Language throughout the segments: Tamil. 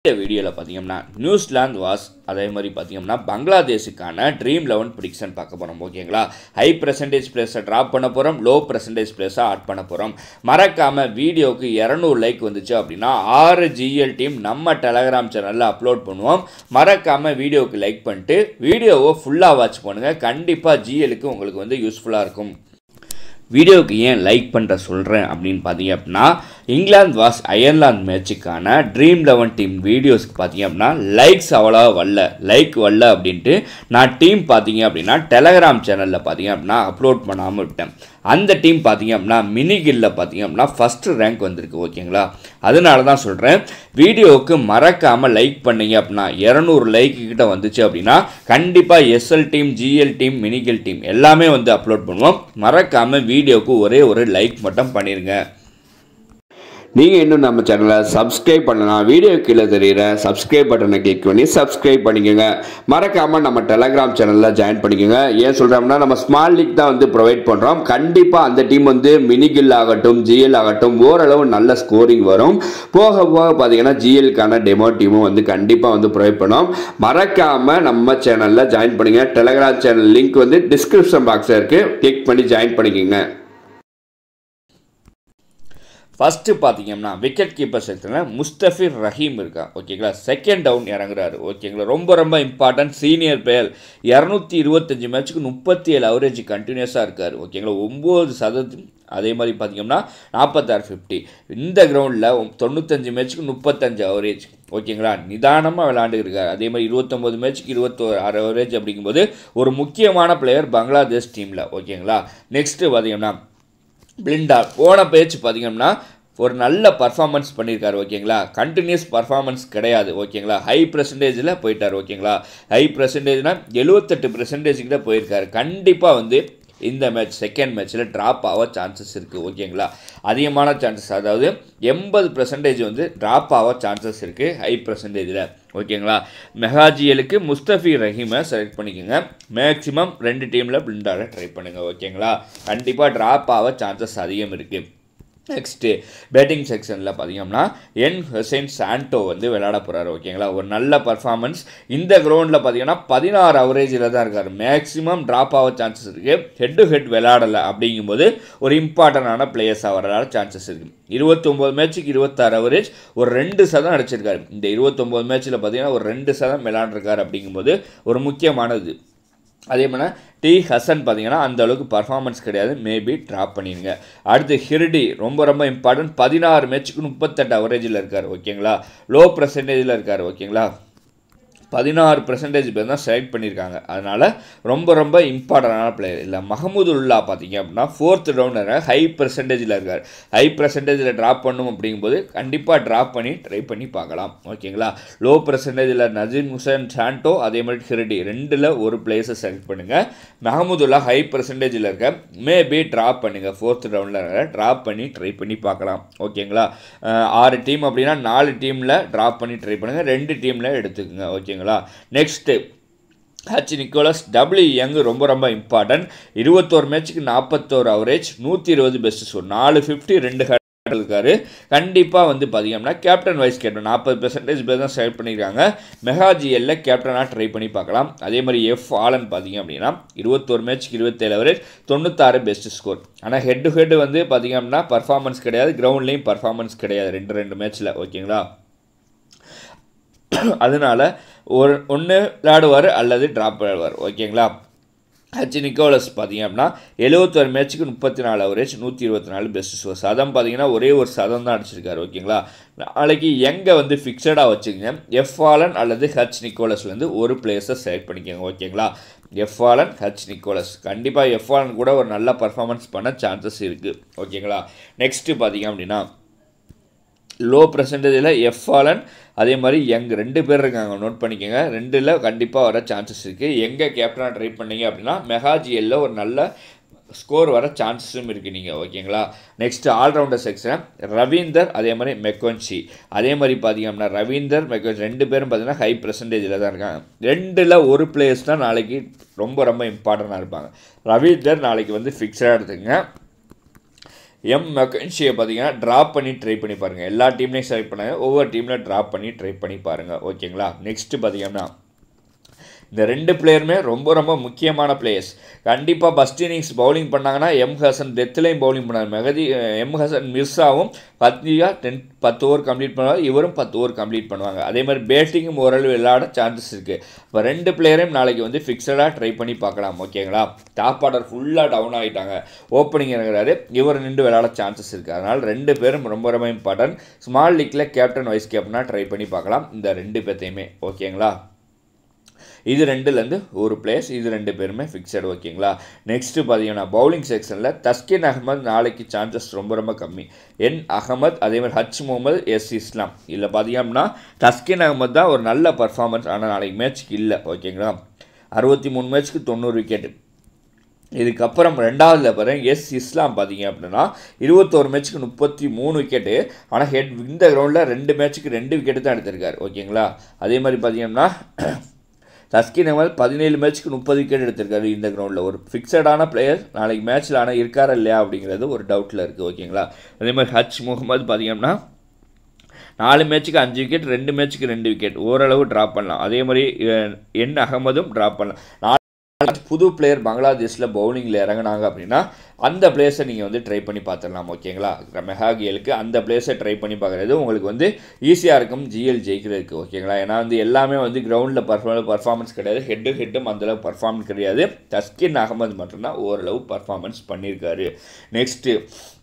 இந்த வீடியோவில் பார்த்தீங்கன்னா நியூசிலாந்து வாஸ் அதே மாதிரி பார்த்தீங்கன்னா பங்களாதேஷுக்கான ட்ரீம் லெவன் ப்ரிடிக்ஷன் பார்க்க போகிறோம் ஓகேங்களா ஹை பர்சன்டேஜ் பிளேஸை ட்ராப் பண்ண போகிறோம் லோ பர்சன்டேஜ் பிளேஸை ஆட் பண்ண போகிறோம் மறக்காமல் வீடியோவுக்கு இரநூறு லைக் வந்துச்சு அப்படின்னா ஆறு ஜிஎல் டீம் நம்ம டெலகிராம் சேனலில் அப்லோட் பண்ணுவோம் மறக்காமல் வீடியோவுக்கு லைக் பண்ணிட்டு வீடியோவை ஃபுல்லாக வாட்ச் பண்ணுங்கள் கண்டிப்பாக ஜிஎலுக்கு உங்களுக்கு வந்து யூஸ்ஃபுல்லாக இருக்கும் வீடியோவுக்கு ஏன் லைக் பண்ணுற சொல்கிறேன் அப்படின்னு பார்த்தீங்க அப்படின்னா இங்கிலாந்து வாஸ் அயர்லாந்து மேட்சுக்கான ட்ரீம் லெவன் டீம் வீடியோஸ்க்கு பார்த்தீங்க அப்படின்னா லைக்ஸ் அவ்வளோ வரல லைக் வரல அப்படின்ட்டு நான் டீம் பார்த்தீங்க அப்படின்னா டெலகிராம் சேனலில் பார்த்தீங்க அப்படின்னா அப்லோட் பண்ணாமல் விட்டேன் அந்த டீம் பார்த்தீங்க அப்படின்னா மினி கில்ல பார்த்தீங்க அப்படின்னா ஃபஸ்ட்டு ரேங்க் வந்திருக்கு ஓகேங்களா அதனால தான் சொல்கிறேன் வீடியோவுக்கு மறக்காமல் லைக் பண்ணீங்க அப்படின்னா இரநூறு லைக் கிட்ட வந்துச்சு அப்படின்னா கண்டிப்பாக எஸ்எல் டீம் ஜிஎல் டீம் மினிகில் டீம் எல்லாமே வந்து அப்லோட் பண்ணுவோம் மறக்காமல் வீடியோவுக்கு ஒரே ஒரு லைக் மட்டும் பண்ணிடுங்க நீங்கள் இன்னும் நம்ம சேனலை சப்ஸ்கிரைப் பண்ணலாம் வீடியோ கீழே தெரியுற சப்ஸ்கிரைப் பட்டனை கிளிக் பண்ணி சப்ஸ்கிரைப் பண்ணிக்கோங்க மறக்காமல் நம்ம டெலகிராம் சேனலில் ஜாயின் பண்ணிக்கோங்க ஏன் சொல்கிறோம்னா நம்ம ஸ்மால் லீக் தான் வந்து ப்ரொவைட் பண்ணுறோம் கண்டிப்பாக அந்த டீம் வந்து மினிகில் ஆகட்டும் ஜிஎல் ஆகட்டும் ஓரளவு நல்ல ஸ்கோரிங் வரும் போக போக பார்த்தீங்கன்னா ஜிஎல்க்கான டெமோ டீமும் வந்து கண்டிப்பாக வந்து ப்ரொவைட் பண்ணோம் மறக்காமல் நம்ம சேனலில் ஜாயின் பண்ணுங்க டெலகிராம் சேனல் லிங்க் வந்து டிஸ்கிரிப்ஷன் பாக்ஸில் இருக்குது கிளிக் பண்ணி ஜாயின் பண்ணிக்கோங்க ஃபஸ்ட்டு பார்த்தீங்கன்னா விக்கெட் கீப்பர் செக்ஷனில் முஸ்தபிர் ரஹீம் இருக்கா ஓகேங்களா செகண்ட் டவுன் இறங்குறாரு ஓகேங்களா ரொம்ப ரொம்ப இம்பார்ட்டன்ட் சீனியர் பிளேயர் இரநூத்தி இருபத்தஞ்சி மேட்ச்சுக்கு முப்பத்தி ஏழு அவரேஜ் கண்டினியூஸாக இருக்கார் ஓகேங்களா ஒம்பது சதத்து அதே மாதிரி பார்த்தீங்கன்னா நாற்பத்தாறு ஃபிஃப்டி இந்த கிரவுண்டில் தொண்ணூத்தஞ்சு மேட்ச்சுக்கு முப்பத்தஞ்சு அவரேஜ் ஓகேங்களா நிதானமாக விளாண்டுருக்காரு அதே மாதிரி இருபத்தொம்போது மேட்ச்சுக்கு இருபத்தோரு ஆறு அவரேஜ் அப்படிங்கும்போது ஒரு முக்கியமான பிளேயர் பங்களாதேஷ் டீமில் ஓகேங்களா நெக்ஸ்ட்டு பார்த்தீங்கன்னா பிளிண்டா போன பேச்சு பார்த்தீங்கன்னா ஒரு நல்ல பர்ஃபார்மன்ஸ் பண்ணியிருக்காரு ஓகேங்களா கண்டினியூஸ் பர்ஃபார்மன்ஸ் கிடையாது ஓகேங்களா ஹை பர்சன்டேஜில் போயிட்டார் ஓகேங்களா ஹை பர்சன்டேஜ்னால் எழுபத்தெட்டு பர்சன்டேஜ் கிட்ட போயிருக்காரு கண்டிப்பாக வந்து இந்த மேட்ச் செகண்ட் மேட்ச்சில் ட்ராப் ஆக சான்சஸ் இருக்குது ஓகேங்களா அதிகமான சான்சஸ் அதாவது எண்பது பர்சன்டேஜ் வந்து ட்ராப் ஆக சான்சஸ் இருக்குது ஹை பர்சன்டேஜில் ஓகேங்களா மெஹாஜியலுக்கு முஸ்தபி ரஹீமை செலக்ட் பண்ணிக்கோங்க மேக்ஸிமம் ரெண்டு டீமில் பிளிண்டாட ட்ரை பண்ணுங்கள் ஓகேங்களா கண்டிப்பாக ட்ராப் ஆக சான்சஸ் அதிகம் இருக்குது நெக்ஸ்ட்டு பேட்டிங் செக்ஷனில் பார்த்தீங்கன்னா என் ஹுசைன் சாண்டோ வந்து விளையாட போகிறாரு ஓகேங்களா ஒரு நல்ல பர்ஃபார்மன்ஸ் இந்த கிரவுண்டில் பார்த்தீங்கன்னா பதினாறு அவரேஜில் தான் இருக்கார் மேக்ஸிமம் ட்ராப் ஆக சான்சஸ் இருக்குது ஹெட் டு ஹெட் விளையாடலை அப்படிங்கும்போது ஒரு இம்பார்ட்டண்டான பிளேயர்ஸாக வரலாறு சான்சஸ் இருக்குது இருபத்தொம்போது மேட்ச்சுக்கு இருபத்தாறு அவரேஜ் ஒரு ரெண்டு சதம் அடிச்சிருக்காரு இந்த இருபத்தொம்போது மேட்ச்சில் பார்த்தீங்கன்னா ஒரு ரெண்டு சதம் விளையாண்டுருக்காரு அப்படிங்கும்போது ஒரு முக்கியமானது அதே மாதிரி டி ஹசன் பார்த்தீங்கன்னா அந்த அளவுக்கு பர்ஃபார்மன்ஸ் கிடையாது மேபி ட்ராப் பண்ணிடுங்க அடுத்து ஹிர்டி ரொம்ப ரொம்ப இம்பார்ட்டன்ட் பதினாறு மேட்ச்சுக்கு முப்பத்தெட்டு அவரேஜில் இருக்கார் ஓகேங்களா லோ பர்சன்டேஜில் இருக்கார் ஓகேங்களா பதினாறு பர்சன்டேஜ் பேர் தான் செலக்ட் பண்ணியிருக்காங்க அதனால் ரொம்ப ரொம்ப இம்பார்ட்டண்டான பிளேயர் இல்லை மஹமூது உல்லா பார்த்தீங்க அப்படின்னா ஃபோர்த் ரவுண்டர் ஹை பர்சன்டேஜில் இருக்கார் ஹை பர்சன்டேஜில் ட்ராப் பண்ணும் அப்படிங்கும்போது கண்டிப்பாக ட்ராப் பண்ணி ட்ரை பண்ணி பார்க்கலாம் ஓகேங்களா லோ பர்சன்டேஜில் நஜீம் ஹுசேன் சாண்டோ அதே மாதிரி ஹிரடி ரெண்டில் ஒரு பிளேஸை செலக்ட் பண்ணுங்கள் மஹமூதுல்லா ஹை பர்சன்டேஜில் இருக்க மேபி ட்ராப் பண்ணுங்கள் ஃபோர்த் ரவுண்டில் ட்ராப் பண்ணி ட்ரை பண்ணி பார்க்கலாம் ஓகேங்களா ஆறு டீம் அப்படின்னா நாலு டீமில் ட்ராப் பண்ணி ட்ரை பண்ணுங்கள் ரெண்டு டீமில் எடுத்துக்கோங்க ஓகேங்களா next H Nicholls W Young ரொம்ப ரொம்ப இம்பார்ட்டன்ட் இருபத்தோரு மேட்ச்சுக்கு நாற்பத்தோரு அவரேஜ் நூற்றி இருபது பெஸ்ட் ஸ்கோர் நாலு ஃபிஃப்டி ரெண்டு இருக்காரு கண்டிப்பாக வந்து பார்த்தீங்கன்னா கேப்டன் வைஸ் கேப்டன் நாற்பது பெர்சன்டேஜ் பேர் தான் செலக்ட் பண்ணியிருக்காங்க மெகாஜிஎல்ல கேப்டனாக ட்ரை பண்ணி பார்க்கலாம் அதே மாதிரி எஃப் ஆலன் பார்த்தீங்க அப்படின்னா இருபத்தோரு மேட்ச்க்கு இருபத்தேழு அவரேஜ் தொண்ணூத்தாறு பெஸ்ட் ஸ்கோர் ஆனால் ஹெட் டு ஹெட் வந்து பார்த்தீங்க அப்படின்னா பர்ஃபார்மன்ஸ் கிடையாது கிரவுண்ட்லேயும் பர்ஃபார்மன்ஸ் கிடையாது ரெண்டு ரெண்டு மேட்ச்சில் ஓகேங்களா அதனால் ஒரு ஒன்று விளையாடுவார் அல்லது ட்ராப் விளையாடுவார் ஓகேங்களா ஹச் நிக்கோலஸ் பார்த்தீங்க அப்படின்னா எழுபத்தொரு மேட்ச்சுக்கு முப்பத்தி நாலு அவரேஜ் நூற்றி இருபத்தி நாலு பெஸ்ட் ஸ்கோர் சதம் பார்த்தீங்கன்னா ஒரே ஒரு சதம் தான் அடிச்சிருக்காரு ஓகேங்களா நாளைக்கு எங்கே வந்து ஃபிக்ஸடாக வச்சுக்கோங்க எஃப் ஆலன் அல்லது ஹச் நிக்கோலஸ்லேருந்து ஒரு பிளேயர்ஸை செலக்ட் பண்ணிக்கோங்க ஓகேங்களா எஃப் ஆலன் ஹச் நிக்கோலஸ் கண்டிப்பாக எஃப் ஆலன் கூட ஒரு நல்ல பர்ஃபார்மன்ஸ் பண்ண சான்சஸ் இருக்குது ஓகேங்களா நெக்ஸ்ட்டு பார்த்தீங்க அப்படின்னா லோ பர்சன்டேஜில் எஃப் ஆலன் அதே மாதிரி யங் ரெண்டு பேர் இருக்காங்க நோட் பண்ணிக்கோங்க ரெண்டில் கண்டிப்பாக வர சான்சஸ் இருக்குது எங்கே கேப்டனாக ட்ரை பண்ணீங்க அப்படின்னா மெகாஜிஎல்ல ஒரு நல்ல ஸ்கோர் வர சான்சஸும் இருக்குது நீங்கள் ஓகேங்களா நெக்ஸ்ட் ஆல்ரவுண்டர் செக்ஷன் ரவீந்தர் அதே மாதிரி மெக்கோன்சி அதே மாதிரி பார்த்தீங்க அப்படின்னா ரவீந்தர் மெக்கோன்சி ரெண்டு பேரும் பார்த்தீங்கன்னா ஹை பர்சன்டேஜில் தான் இருக்காங்க ரெண்டில் ஒரு பிளேயர்ஸ் தான் நாளைக்கு ரொம்ப ரொம்ப இம்பார்ட்டண்ட்டாக இருப்பாங்க ரவீந்தர் நாளைக்கு வந்து ஃபிக்ஸடாக எடுத்துக்கங்க எம் மெக்கன்ஷியை பார்த்தீங்கன்னா ட்ராப் பண்ணி ட்ரை பண்ணி பாருங்கள் எல்லா டீம்லேயும் செலக்ட் பண்ணாங்க ஒவ்வொரு டீமில் ட்ராப் பண்ணி ட்ரை பண்ணி பாருங்கள் ஓகேங்களா நெக்ஸ்ட்டு பார்த்தீங்கன்னா இந்த ரெண்டு பிளேயருமே ரொம்ப ரொம்ப முக்கியமான பிளேயர்ஸ் கண்டிப்பாக ஃபஸ்ட் இன்னிங்ஸ் பவுலிங் பண்ணாங்கன்னா எம் ஹசன் டெத்லையும் பவுலிங் பண்ணார் மெகதி எம் ஹசன் மிர்ஸாவும் பத்தியா டென் பத்து ஓவர் கம்ப்ளீட் பண்ணுவாங்க இவரும் பத்து ஓவர் கம்ப்ளீட் பண்ணுவாங்க அதே மாதிரி பேட்டிங்கும் ஓரளவு விளையாட சான்சஸ் இருக்குது இப்போ ரெண்டு பிளேயரையும் நாளைக்கு வந்து ஃபிக்ஸடாக ட்ரை பண்ணி பார்க்கலாம் ஓகேங்களா டாப் ஆர்டர் ஃபுல்லாக டவுன் ஆகிட்டாங்க ஓப்பனிங் இறங்குறாரு இவர் நின்று விளையாட சான்சஸ் இருக்குது அதனால் ரெண்டு பேரும் ரொம்ப ரொம்ப இம்பார்ட்டன்ட் ஸ்மால் லீக்கில் கேப்டன் வைஸ் கேப்டனாக ட்ரை பண்ணி பார்க்கலாம் இந்த ரெண்டு பேர்த்தையுமே ஓகேங்களா இது ரெண்டுலேருந்து ஒரு பிளேஸ் இது ரெண்டு பேருமே ஃபிக்ஸட் ஓகேங்களா நெக்ஸ்ட்டு பார்த்தீங்கன்னா பவுலிங் செக்ஷனில் தஸ்கின் அகமது நாளைக்கு சான்சஸ் ரொம்ப ரொம்ப கம்மி என் அகமது அதே மாதிரி ஹச் முகமது எஸ் இஸ்லாம் இதில் பார்த்தீங்கன்னா தஸ்கின் அகமது தான் ஒரு நல்ல பர்ஃபார்மன்ஸ் ஆனால் நாளைக்கு மேட்ச்க்கு இல்லை ஓகேங்களா அறுபத்தி மூணு மேட்ச்க்கு தொண்ணூறு விக்கெட்டு இதுக்கப்புறம் ரெண்டாவதுல பாருங்க எஸ் இஸ்லாம் பார்த்தீங்க அப்படின்னா இருபத்தோரு மேட்ச்சுக்கு முப்பத்தி மூணு விக்கெட்டு ஆனால் ஹெட் இந்த கிரவுண்டில் ரெண்டு மேட்ச்சுக்கு ரெண்டு விக்கெட்டு தான் எடுத்திருக்காரு ஓகேங்களா அதே மாதிரி பார்த்தீங்கன்னா தஸ்கின் அகமது பதினேழு மேட்ச்க்கு முப்பது விக்கெட் எடுத்திருக்காரு இந்த கிரவுண்டில் ஒரு ஃபிக்ஸடான பிளேயர் நாளைக்கு மேட்ச்சில் ஆனால் இருக்காரா இல்லையா அப்படிங்கிறது ஒரு டவுட்டில் இருக்குது ஓகேங்களா அதே மாதிரி ஹச் முகமது பார்த்தீங்கன்னா நாலு மேட்ச்சுக்கு அஞ்சு விக்கெட் ரெண்டு மேட்ச்சுக்கு ரெண்டு விக்கெட் ஓரளவு ட்ராப் பண்ணலாம் அதே மாதிரி அஹ், என் அகமதும் ட்ராப் பண்ணலாம் நாலு புது பிளேயர் பங்களாதேஷில் பவுலிங்கில் இறங்குனாங்க அப்படின்னா அந்த பிளேஸை நீங்கள் வந்து ட்ரை பண்ணி பார்த்துடலாம் ஓகேங்களா மெஹாகியலுக்கு அந்த பிளேஸை ட்ரை பண்ணி பார்க்குறது உங்களுக்கு வந்து ஈஸியாக இருக்கும் ஜிஎல் ஜெயிக்கிறதுக்கு ஓகேங்களா ஏன்னா வந்து எல்லாமே வந்து கிரவுண்டில் பர்ஃபார்மன்ஸ் பர்ஃபார்மன்ஸ் கிடையாது ஹெட்டு ஹெட்டும் அந்தளவு பர்ஃபார்மன்ஸ் கிடையாது தஸ்கின் அகமது மட்டும்தான் ஓரளவு பர்ஃபார்மன்ஸ் பண்ணியிருக்காரு நெக்ஸ்ட்டு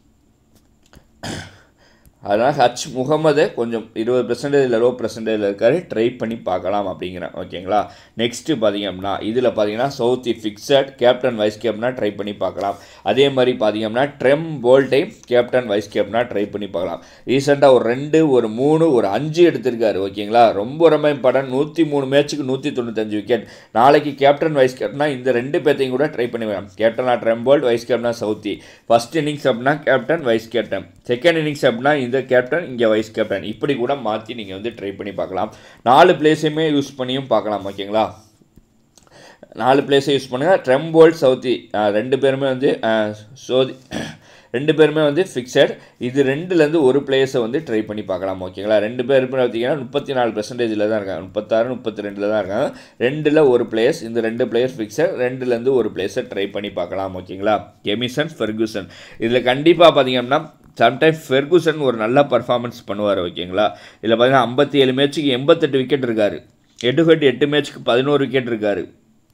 அதனால் ஹச் முகமது கொஞ்சம் இருபது பர்சன்டேஜில் லோ பர்சன்டேஜில் இருக்காரு ட்ரை பண்ணி பார்க்கலாம் அப்படிங்கிறேன் ஓகேங்களா நெக்ஸ்ட்டு பார்த்தீங்க அப்படின்னா இதில் பார்த்தீங்கன்னா சவுத்தி ஃபிக்ஸட் கேப்டன் வைஸ் கேப்டனா ட்ரை பண்ணி பார்க்கலாம் அதே மாதிரி பார்த்தீங்கன்னா ட்ரெம் போல்டைம் கேப்டன் வைஸ் கேப்டனா ட்ரை பண்ணி பார்க்கலாம் ரீசெண்டாக ஒரு ரெண்டு ஒரு மூணு ஒரு அஞ்சு எடுத்திருக்காரு ஓகேங்களா ரொம்ப ரொம்ப இம்பார்ட்டன்ட் நூற்றி மூணு மேட்ச்சுக்கு நூற்றி தொண்ணூத்தஞ்சு விக்கெட் நாளைக்கு கேப்டன் வைஸ் கேப்டனா இந்த ரெண்டு பேர்த்தையும் கூட ட்ரை பண்ணி வரலாம் கேப்டனா ட்ரெம்போல்ட் வைஸ் கேப்டனா சவுத்தி ஃபர்ஸ்ட் இன்னிங்ஸ் அப்படின்னா captain vice captain second innings அப்படின்னா இந்த கேப்டன் இங்கே வைஸ் கேப்டன் இப்படி கூட மாற்றி நீங்கள் வந்து ட்ரை பண்ணி பார்க்கலாம் நாலு பிளேஸையுமே யூஸ் பண்ணியும் பார்க்கலாம் ஓகேங்களா நாலு பிளேஸை யூஸ் பண்ணுங்கள் ட்ரெம்போல்ட் சவுத்தி அஹ், ரெண்டு பேருமே வந்து அஹ், சோதி ரெண்டு பேருமே வந்து ஃபிக்ஸட் இது ரெண்டுலேருந்து ஒரு பிளேஸை வந்து ட்ரை பண்ணி பார்க்கலாம் ஓகேங்களா ரெண்டு பேருமே பார்த்தீங்கன்னா முப்பத்தி நாலு பர்சன்டேஜில் தான் இருக்காங்க முப்பத்தாறு முப்பத்தி ரெண்டில் தான் இருக்காங்க ரெண்டில் ஒரு பிளேஸ் இந்த ரெண்டு பிளேயர் ஃபிக்ஸட் ரெண்டுலேருந்து ஒரு பிளேஸை ட்ரை பண்ணி பார்க்கலாம் ஓகேங்களா கெமிசன் ஃபெர்கூசன் இதில் கண்டிப்பாக பார்த்தீங்கன்னா சம்டைம் ஃபெர்கூசன் ஒரு நல்ல பர்ஃபார்மன்ஸ் பண்ணுவார் ஓகேங்களா இதில் பார்த்தீங்கன்னா ஐம்பத்தி ஏழு மேட்ச்சுக்கு எண்பத்தெட்டு விக்கெட் இருக்காரு எட்டு ஹெட் எட்டு மேட்ச்சுக்கு பதினோரு விக்கெட் இருக்காரு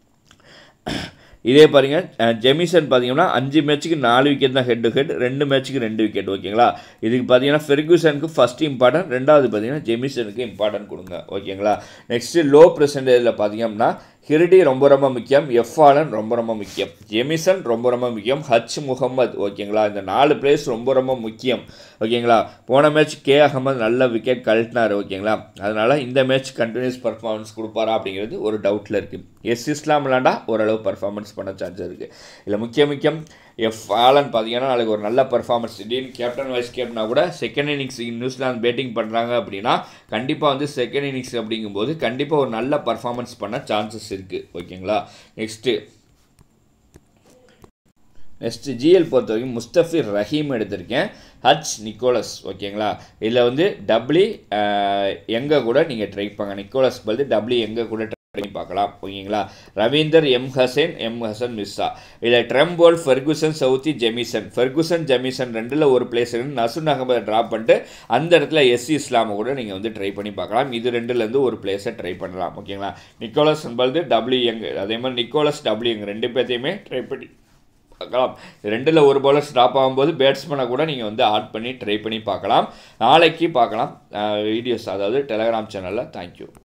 இதே பாருங்க அஹ், ஜெமிசன் பார்த்தீங்கன்னா அஞ்சு மேட்ச்சுக்கு நாலு விக்கெட் தான் ஹெட் டு ஹெட் ரெண்டு மேட்ச்சுக்கு ரெண்டு விக்கெட் ஓகேங்களா இதுக்கு பார்த்தீங்கன்னா ஃபெர்கூசனுக்கு ஃபர்ஸ்ட் இம்பார்ட்டன்ட் ரெண்டாவது பார்த்தீங்கன்னா ஜெமிசனுக்கு இம்பார்ட்டன்ட் கொடுங்க ஓகேங்களா நெக்ஸ்ட்டு லோ பர்சன்டேஜில் பார்த்தீங்கன்னா ஹிரிடி ரொம்ப ரொம்ப முக்கியம் எஃப் ஆலன் ரொம்ப ரொம்ப முக்கியம் ஜெமிசன் ரொம்ப ரொம்ப முக்கியம் ஹச் முகமது ஓகேங்களா இந்த நாலு பிளேஸ் ரொம்ப ரொம்ப முக்கியம் ஓகேங்களா போன மேட்ச் கே அகமது நல்ல விக்கெட் கழட்டினார் ஓகேங்களா அதனால் இந்த மேட்ச் கண்டினியூஸ் பர்ஃபார்மன்ஸ் கொடுப்பாரா அப்படிங்கிறது ஒரு டவுட்டில் இருக்குது எஸ் இஸ்லாம் விளாண்டா ஓரளவு பர்ஃபார்மன்ஸ் பண்ண சான்ஸ் இருக்குது இதில் முக்கிய முக்கியம் எஃப் ஆலன் பார்த்தீங்கன்னா நாளைக்கு ஒரு நல்ல பர்ஃபார்மன்ஸ் திடீர்னு கேப்டன் வைஸ் கேப்டனா கூட செகண்ட் இன்னிங்ஸ் நியூசிலாந்து பேட்டிங் பண்ணுறாங்க அப்படின்னா கண்டிப்பாக வந்து செகண்ட் இன்னிங்ஸ் அப்படிங்கும்போது கண்டிப்பாக ஒரு நல்ல பர்ஃபார்மன்ஸ் பண்ண சான்சஸ் இருக்குது ஓகேங்களா நெக்ஸ்ட்டு நெக்ஸ்ட் ஜிஎல் பொறுத்த வரைக்கும் முஸ்தபிர் ரஹீம் எடுத்திருக்கேன் ஹச் நிக்கோலஸ் ஓகேங்களா இதில் வந்து டபிள்யூ எங்கே கூட நீங்கள் ட்ரை பண்ணுங்க நிக்கோலஸ் பதில் டபிள்யூ எங்கே கூட ட்ரை பண்ணி பார்க்கலாம் ஓகேங்களா ரவீந்தர் எம் ஹசன் எம் ஹசன் மிஸ்ஸா இதில் Trent Boult Ferguson Southee Jamieson Ferguson Jamieson ரெண்டில் ஒரு பிளேஸ் இருக்கு நசுன் அகமதை ட்ராப் பண்ணிட்டு அந்த இடத்துல எஸ் இஸ்லாமை கூட நீங்கள் வந்து ட்ரை பண்ணி பார்க்கலாம் இது ரெண்டுலேருந்து ஒரு பிளேஸை ட்ரை பண்ணலாம் ஓகேங்களா நிக்கோலஸ் என்பது டபிள்யூ எங் அதே மாதிரி நிக்கோலஸ் டபிள்யூ எங் ரெண்டு பேர்த்தையுமே ட்ரை பண்ணி பார்க்கலாம் ரெண்டில் ஒரு பவுலர் ஸ்டாப் ஆகும்போது பேட்ஸ்மேனை கூட நீங்கள் வந்து ஆட் பண்ணி ட்ரை பண்ணி பார்க்கலாம் நாளைக்கு பார்க்கலாம் வீடியோஸ் அதாவது டெலகிராம் சேனலில் தேங்க்யூ